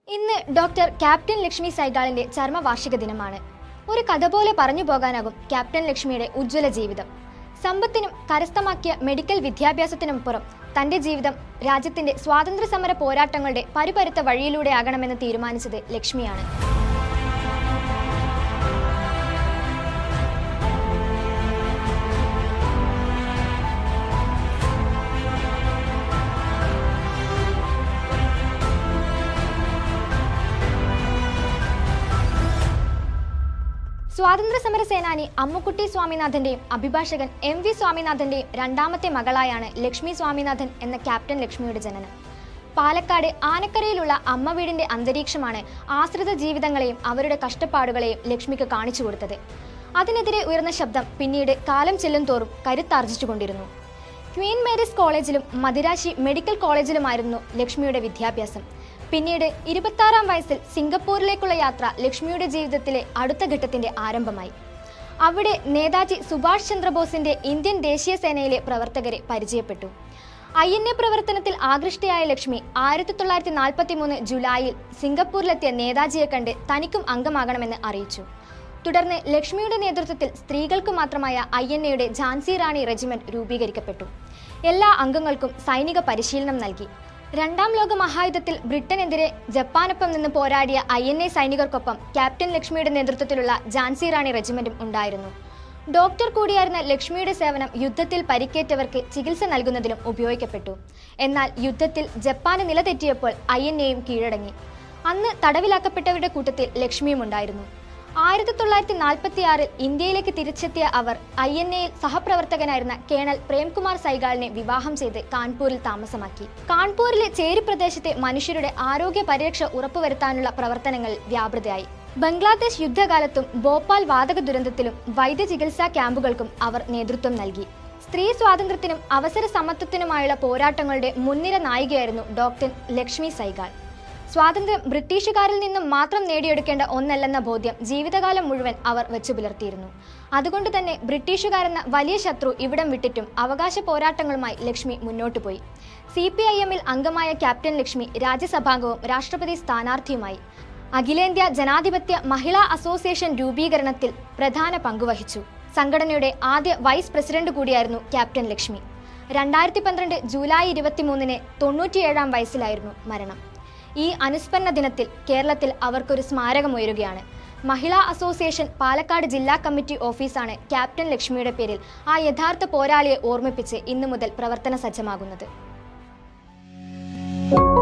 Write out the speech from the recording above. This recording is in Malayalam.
ഇന്ന് ഡോക്ടർ ക്യാപ്റ്റൻ ലക്ഷ്മി സൈഗാളിന്റെ ചർമ്മവാർഷിക ദിനമാണ് ഒരു കഥ പോലെ പറഞ്ഞു പോകാനാകും ക്യാപ്റ്റൻ ലക്ഷ്മിയുടെ ഉജ്ജ്വല ജീവിതം സമ്പത്തിനും കരസ്ഥമാക്കിയ മെഡിക്കൽ വിദ്യാഭ്യാസത്തിനുമപ്പുറം തന്റെ ജീവിതം രാജ്യത്തിന്റെ സ്വാതന്ത്ര്യ സമര പോരാട്ടങ്ങളുടെ പരുപരുത്ത വഴിയിലൂടെ ആകണമെന്ന് തീരുമാനിച്ചത് ലക്ഷ്മിയാണ് സ്വാതന്ത്ര്യ സമര സേനാനി അമ്മുക്കുട്ടി സ്വാമിനാഥന്റെയും അഭിഭാഷകൻ എം വി സ്വാമിനാഥന്റെയും രണ്ടാമത്തെ മകളായാണ് ലക്ഷ്മി സ്വാമിനാഥൻ എന്ന ക്യാപ്റ്റൻ ലക്ഷ്മിയുടെ ജനനം പാലക്കാട് ആനക്കരയിലുള്ള അമ്മ വീടിന്റെ അന്തരീക്ഷമാണ് ആശ്രിത ജീവിതങ്ങളെയും അവരുടെ കഷ്ടപ്പാടുകളെയും ലക്ഷ്മിക്ക് കാണിച്ചു കൊടുത്തത് അതിനെതിരെ ഉയർന്ന ശബ്ദം പിന്നീട് കാലം ചെല്ലും തോറും കരുത്താർജിച്ചുകൊണ്ടിരുന്നു ക്വീൻ മേരീസ് കോളേജിലും മദിരാശി മെഡിക്കൽ കോളേജിലുമായിരുന്നു ലക്ഷ്മിയുടെ വിദ്യാഭ്യാസം പിന്നീട് ഇരുപത്താറാം വയസ്സിൽ സിംഗപ്പൂരിലേക്കുള്ള യാത്ര ലക്ഷ്മിയുടെ ജീവിതത്തിലെ അടുത്ത ഘട്ടത്തിന്റെ ആരംഭമായി അവിടെ നേതാജി സുഭാഷ് ചന്ദ്രബോസിന്റെ ഇന്ത്യൻ ദേശീയ സേനയിലെ പ്രവർത്തകരെ പരിചയപ്പെട്ടു ഐ എൻ എ പ്രവർത്തനത്തിൽ ആകൃഷ്ടയായ ലക്ഷ്മി ആയിരത്തി തൊള്ളായിരത്തി നാൽപ്പത്തി മൂന്ന് ജൂലൈയിൽ സിംഗപ്പൂരിലെത്തിയ നേതാജിയെ കണ്ട് തനിക്കും അംഗമാകണമെന്ന് അറിയിച്ചു തുടർന്ന് ലക്ഷ്മിയുടെ നേതൃത്വത്തിൽ സ്ത്രീകൾക്ക് മാത്രമായ ഐ എൻ എയുടെ ഝാൻസി റാണി റെജിമെന്റ് രൂപീകരിക്കപ്പെട്ടു എല്ലാ അംഗങ്ങൾക്കും സൈനിക പരിശീലനം നൽകി രണ്ടാം ലോക മഹായുദ്ധത്തിൽ ബ്രിട്ടനെതിരെ ജപ്പാനൊപ്പം നിന്ന് പോരാടിയ ഐ എൻ എ സൈനികർക്കൊപ്പം ക്യാപ്റ്റൻ ലക്ഷ്മിയുടെ നേതൃത്വത്തിലുള്ള ഝാൻസി റാണി റെജിമെന്റും ഉണ്ടായിരുന്നു ഡോക്ടർ കൂടിയായിരുന്ന ലക്ഷ്മിയുടെ സേവനം യുദ്ധത്തിൽ പരിക്കേറ്റവർക്ക് ചികിത്സ നൽകുന്നതിലും ഉപയോഗിക്കപ്പെട്ടു എന്നാൽ യുദ്ധത്തിൽ ജപ്പാന് നിലതെറ്റിയപ്പോൾ ഐ എൻ എയും കീഴടങ്ങി അന്ന് തടവിലാക്കപ്പെട്ടവരുടെ കൂട്ടത്തിൽ ലക്ഷ്മിയും ഉണ്ടായിരുന്നു ആയിരത്തി തൊള്ളായിരത്തി നാൽപ്പത്തി ആറിൽ ഇന്ത്യയിലേക്ക് തിരിച്ചെത്തിയ അവർ ഐ എൻ എയിൽ സഹപ്രവർത്തകനായിരുന്ന കേണൽ പ്രേംകുമാർ സൈഗാളിനെ വിവാഹം ചെയ്ത് കാൺപൂരിൽ താമസമാക്കി കാൺപൂരിലെ ചേരി പ്രദേശത്തെ മനുഷ്യരുടെ ആരോഗ്യ പരിരക്ഷ ഉറപ്പുവരുത്താനുള്ള പ്രവർത്തനങ്ങൾ വ്യാപൃതയായി ബംഗ്ലാദേശ് യുദ്ധകാലത്തും ഭോപ്പാൽ വാതക ദുരന്തത്തിലും വൈദ്യ ചികിത്സാ ക്യാമ്പുകൾക്കും അവർ നേതൃത്വം നൽകി സ്ത്രീ സ്വാതന്ത്ര്യത്തിനും അവസര സമത്വത്തിനുമായുള്ള പോരാട്ടങ്ങളുടെ മുൻനിര നായികയായിരുന്നു ഡോക്ടർ ലക്ഷ്മി സൈഗാൾ സ്വാതന്ത്ര്യം ബ്രിട്ടീഷുകാരിൽ നിന്നും മാത്രം നേടിയെടുക്കേണ്ട ഒന്നല്ലെന്ന ബോധ്യം ജീവിതകാലം മുഴുവൻ അവർ വെച്ചു പുലർത്തിയിരുന്നു അതുകൊണ്ട് തന്നെ ബ്രിട്ടീഷുകാരെന്ന വലിയ ശത്രു ഇവിടം വിട്ടിട്ടും അവകാശ പോരാട്ടങ്ങളുമായി ലക്ഷ്മി മുന്നോട്ടു പോയി സി പി ഐ എമ്മിൽ അംഗമായ ക്യാപ്റ്റൻ ലക്ഷ്മി രാജ്യസഭാംഗവും രാഷ്ട്രപതി സ്ഥാനാർത്ഥിയുമായി അഖിലേന്ത്യാ ജനാധിപത്യ മഹിളാ അസോസിയേഷൻ രൂപീകരണത്തിൽ പ്രധാന പങ്കുവഹിച്ചു സംഘടനയുടെ ആദ്യ വൈസ് പ്രസിഡന്റ് കൂടിയായിരുന്നു ക്യാപ്റ്റൻ ലക്ഷ്മി രണ്ടായിരത്തി പന്ത്രണ്ട് ജൂലൈ ഇരുപത്തിമൂന്നിന് തൊണ്ണൂറ്റിയേഴാം വയസ്സിലായിരുന്നു മരണം ഈ അനുസ്മരണ ദിനത്തിൽ കേരളത്തിൽ അവർക്കൊരു സ്മാരകമുയരുകയാണ് മഹിളാ അസോസിയേഷൻ പാലക്കാട് ജില്ലാ കമ്മിറ്റി ഓഫീസാണ് ക്യാപ്റ്റൻ ലക്ഷ്മിയുടെ പേരിൽ ആ യഥാർത്ഥ പോരാളിയെ ഓർമ്മിപ്പിച്ച് ഇന്നു മുതൽ പ്രവർത്തന സജ്ജമാകുന്നത്